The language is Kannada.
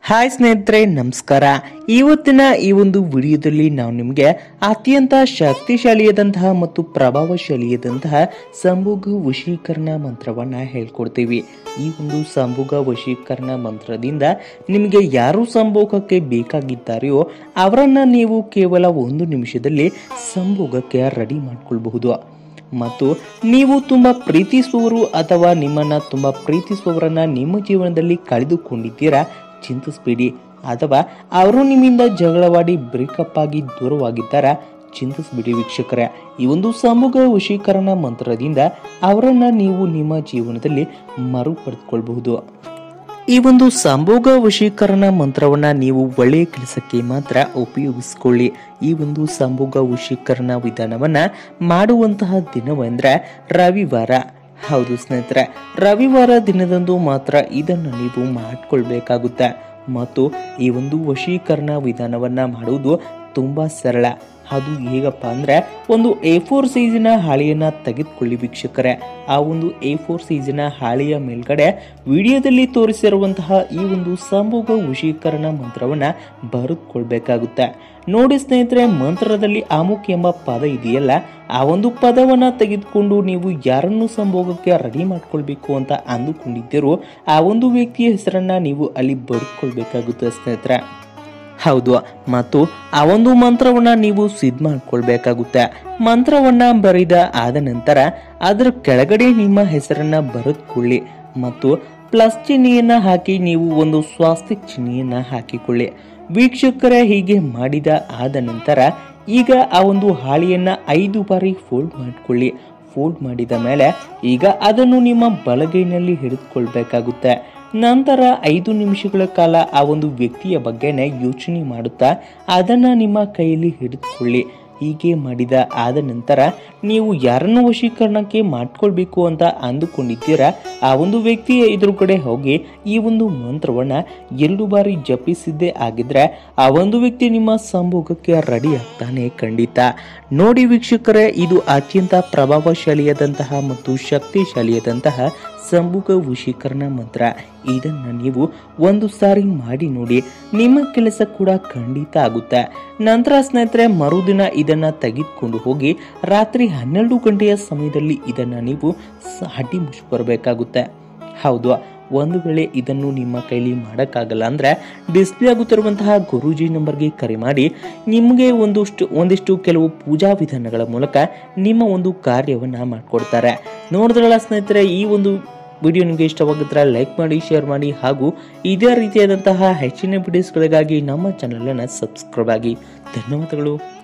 ಹಾಯ್ ಸ್ನೇಹಿತರೆ ನಮಸ್ಕಾರ ಇವತ್ತಿನ ಈ ಒಂದು ವಿಡಿಯೋದಲ್ಲಿ ನಾವು ನಿಮಗೆ ಅತ್ಯಂತ ಶಕ್ತಿಶಾಲಿಯಾದಂತಹ ಮತ್ತು ಪ್ರಭಾವಶಾಲಿಯಾದಂತಹ ಸಂಭೋಗ ವಶೀಕರಣ ಮಂತ್ರವನ್ನ ಹೇಳ್ಕೊಡ್ತೀವಿ ಈ ಒಂದು ಸಂಭೋಗ ವಶೀಕರಣ ಮಂತ್ರದಿಂದ ನಿಮಗೆ ಯಾರು ಸಂಭೋಗಕ್ಕೆ ಬೇಕಾಗಿದ್ದಾರೆಯೋ ಅವರನ್ನ ನೀವು ಕೇವಲ ಒಂದು ನಿಮಿಷದಲ್ಲಿ ಸಂಭೋಗಕ್ಕೆ ರೆಡಿ ಮಾಡ್ಕೊಳ್ಬಹುದು ಮತ್ತು ನೀವು ತುಂಬಾ ಪ್ರೀತಿಸುವವರು ಅಥವಾ ನಿಮ್ಮನ್ನ ತುಂಬಾ ಪ್ರೀತಿಸುವವರನ್ನ ನಿಮ್ಮ ಜೀವನದಲ್ಲಿ ಕಳೆದುಕೊಂಡಿದ್ದೀರಾ ಚಿಂತಿಸಬೇಡಿ ಅಥವಾ ಅವರು ನಿಮ್ಮಿಂದ ಜಗಳವಾಡಿ ಬ್ರೇಕಪ್ ಆಗಿ ದೂರವಾಗಿದ್ದಾರಾ ಚಿಂತಿಸಬೇಡಿ ವೀಕ್ಷಕರೇ ಈ ಒಂದು ಸಮೂಹ ವಶೀಕರಣ ಮಂತ್ರದಿಂದ ಅವರನ್ನ ನೀವು ನಿಮ್ಮ ಜೀವನದಲ್ಲಿ ಮರುಪಡೆದುಕೊಳ್ಬಹುದು ಈ ಒಂದು ಸಂಭೋಗ ವಶೀಕರಣ ಮಂತ್ರವನ್ನ ನೀವು ಒಳ್ಳೆಯ ಕೆಲಸಕ್ಕೆ ಮಾತ್ರ ಉಪಯೋಗಿಸಿಕೊಳ್ಳಿ ಈ ಒಂದು ಸಂಭೋಗ ವಶೀಕರಣ ವಿಧಾನವನ್ನ ಮಾಡುವಂತಹ ದಿನವೆಂದ್ರೆ ರವಿವಾರ ಹೌದು ಸ್ನೇಹಿತರೆ ರವಿವಾರ ದಿನದಂದು ಮಾತ್ರ ಇದನ್ನು ನೀವು ಮಾಡಿಕೊಳ್ಬೇಕಾಗುತ್ತೆ ಮತ್ತು ಈ ಒಂದು ವಶೀಕರಣ ವಿಧಾನವನ್ನ ಮಾಡುವುದು ತುಂಬಾ ಸರಳ ಅದು ಹೇಗಪ್ಪ ಅಂದ್ರೆ ಒಂದು ಎ ಫೋರ್ ಸೈಜಿನ ಹಾಳೆಯನ್ನ ತೆಗೆದುಕೊಳ್ಳಿ ವೀಕ್ಷಕರೇ ಆ ಒಂದು ಎ ಫೋರ್ ಸೈಜಿನ ಹಾಳೆಯ ಮೇಲ್ಗಡೆ ವಿಡಿಯೋದಲ್ಲಿ ತೋರಿಸಿರುವಂತಹ ಈ ಒಂದು ಸಂಭೋಗ ವಶೀಕರಣ ಮಂತ್ರವನ್ನ ಬರೆದುಕೊಳ್ಬೇಕಾಗುತ್ತೆ ನೋಡಿ ಸ್ನೇಹಿತರೆ ಮಂತ್ರದಲ್ಲಿ ಅಮುಕ್ ಎಂಬ ಪದ ಇದೆಯಲ್ಲ ಆ ಒಂದು ಪದವನ್ನ ತೆಗೆದುಕೊಂಡು ನೀವು ಯಾರನ್ನು ಸಂಭೋಗಕ್ಕೆ ರೆಡಿ ಮಾಡ್ಕೊಳ್ಬೇಕು ಅಂತ ಅಂದುಕೊಂಡಿದ್ದೀರೋ ಆ ಒಂದು ವ್ಯಕ್ತಿಯ ಹೆಸರನ್ನ ನೀವು ಅಲ್ಲಿ ಬರೆದುಕೊಳ್ಬೇಕಾಗುತ್ತೆ ಸ್ನೇಹಿತರೆ ಹೌದು ಮತ್ತು ಆ ಒಂದು ಮಂತ್ರವನ್ನ ನೀವು ಸಿದ್ಧ ಮಾಡ್ಕೊಳ್ಬೇಕಾಗುತ್ತೆ ಮಂತ್ರವನ್ನ ಬರೆದ ಆದ ನಂತರ ಅದರ ಕೆಳಗಡೆ ನಿಮ್ಮ ಹೆಸರನ್ನ ಬರೆದುಕೊಳ್ಳಿ ಮತ್ತು ಪ್ಲಸ್ ಚಿಹ್ನೆಯನ್ನ ಹಾಕಿ ನೀವು ಒಂದು ಸ್ವಾಸ್ತಿಕ್ ಚಿಹ್ನೆಯನ್ನ ಹಾಕಿಕೊಳ್ಳಿ ವೀಕ್ಷಕರೇ ಹೀಗೆ ಮಾಡಿದ ಆದ ನಂತರ ಈಗ ಆ ಒಂದು ಹಾಳೆಯನ್ನ ಐದು ಬಾರಿ ಫೋಲ್ಡ್ ಮಾಡಿಕೊಳ್ಳಿ ಫೋಲ್ಡ್ ಮಾಡಿದ ಮೇಲೆ ಈಗ ಅದನ್ನು ನಿಮ್ಮ ಬಲಗೈನಲ್ಲಿ ಹಿಡಿದುಕೊಳ್ಬೇಕಾಗುತ್ತೆ ನಂತರ ಐದು ನಿಮಿಷಗಳ ಕಾಲ ಆ ಒಂದು ವ್ಯಕ್ತಿಯ ಬಗ್ಗೆನೇ ಯೋಚನೆ ಮಾಡುತ್ತಾ ಅದನ್ನ ನಿಮ್ಮ ಕೈಯಲ್ಲಿ ಹಿಡಿದುಕೊಳ್ಳಿ ಹೀಗೆ ಮಾಡಿದ ಆದ ನಂತರ ನೀವು ಯಾರನ್ನು ವಶೀಕರಣಕ್ಕೆ ಮಾಡ್ಕೊಳ್ಬೇಕು ಅಂತ ಅಂದುಕೊಂಡಿದ್ದೀರಾ ಆ ಒಂದು ವ್ಯಕ್ತಿಯ ಎದುರುಗಡೆ ಹೋಗಿ ಈ ಒಂದು ಮಂತ್ರವನ್ನ ಎರಡು ಬಾರಿ ಜಪಿಸಿದ್ದೇ ಆಗಿದ್ರೆ ಆ ಒಂದು ವ್ಯಕ್ತಿ ನಿಮ್ಮ ಸಂಭೋಗಕ್ಕೆ ರೆಡಿ ಆಗ್ತಾನೆ ಖಂಡಿತ ನೋಡಿ ವೀಕ್ಷಕರೇ ಇದು ಅತ್ಯಂತ ಪ್ರಭಾವಶಾಲಿಯಾದಂತಹ ಮತ್ತು ಶಕ್ತಿಶಾಲಿಯಾದಂತಹ ಸಂಭೋಗ ವಶೀಕರಣ ಮಂತ್ರ ಇದನ್ನ ನೀವು ಒಂದು ಸಾರಿ ಮಾಡಿ ನೋಡಿ ನಿಮ್ಮ ಕೆಲಸ ಕೂಡ ಖಂಡಿತ ಆಗುತ್ತೆ ನಂತರ ಸ್ನೇಹಿತರೆ ಮರುದಿನ ಇದನ್ನ ತೆಗೆದುಕೊಂಡು ಹೋಗಿ ರಾತ್ರಿ ಹನ್ನೆರಡು ಗಂಟೆಯ ಸಮಯದಲ್ಲಿ ಇದನ್ನ ನೀವು ಸ- ಹಟ್ಟಿ ಮುಚ್ಚಿ ಬರಬೇಕಾಗುತ್ತೆ ಹೌದು ಒಂದು ವೇಳೆ ಇದನ್ನು ನಿಮ್ಮ ಕೈಲಿ ಮಾಡೋಕ್ಕಾಗಲ್ಲ ಅಂದ್ರೆ ಡಿಸ್ಪ್ಲೇ ಆಗುತ್ತಿರುವಂತಹ ಗುರೂಜಿ ನಂಬರ್ಗೆ ಕರೆ ಮಾಡಿ ನಿಮಗೆ ಒಂದಷ್ಟು ಒಂದಿಷ್ಟು ಕೆಲವು ಪೂಜಾ ವಿಧಾನಗಳ ಮೂಲಕ ನಿಮ್ಮ ಒಂದು ಕಾರ್ಯವನ್ನ ಮಾಡಿಕೊಡ್ತಾರೆ ನೋಡಿದ್ರಲ್ಲ ಸ್ನೇಹಿತರೆ ಈ ಒಂದು ವಿಡಿಯೋ ನಿಮಗೆ ಇಷ್ಟವಾಗಿದ್ರೆ ಲೈಕ್ ಮಾಡಿ ಶೇರ್ ಮಾಡಿ ಹಾಗೂ ಇದೇ ರೀತಿಯಾದಂತಹ ಹೆಚ್ಚಿನ ವಿಡಿಯೋಸ್ಗಳಿಗಾಗಿ ನಮ್ಮ ಚಾನಲನ್ನು ಸಬ್ಸ್ಕ್ರೈಬ್ ಆಗಿ ಧನ್ಯವಾದಗಳು